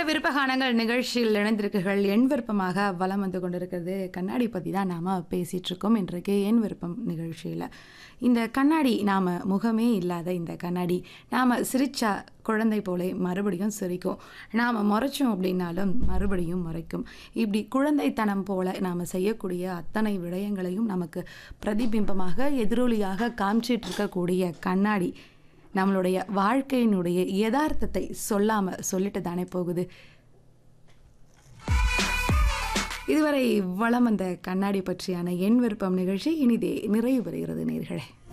விருப்பகானங்கள் நிகழ்ச்சியில் இணைந்திருக்குகள் என் விருப்பமாக வலம் வந்து கொண்டிருக்கிறது கண்ணாடி பற்றி தான் நாம் பேசிகிட்டு இருக்கோம் இன்றைக்கு என் விருப்பம் நிகழ்ச்சியில் இந்த கண்ணாடி நாம் முகமே இல்லாத இந்த கண்ணாடி நாம் சிரிச்சா குழந்தை போல மறுபடியும் சிரிக்கும் நாம் முறைச்சோம் அப்படின்னாலும் மறுபடியும் முறைக்கும் இப்படி குழந்தைத்தனம் போல நாம் செய்யக்கூடிய அத்தனை விடயங்களையும் நமக்கு பிரதிபிம்பமாக எதிரொலியாக காமிச்சிட்டு இருக்கக்கூடிய கண்ணாடி நம்மளுடைய வாழ்க்கையினுடைய யதார்த்தத்தை சொல்லாம சொல்லிட்டு தானே போகுது இதுவரை வளம் வந்த கண்ணாடி பற்றியான என் விருப்பம் நிகழ்ச்சி இனிதே நிறைவு பெறுகிறது நேர்களே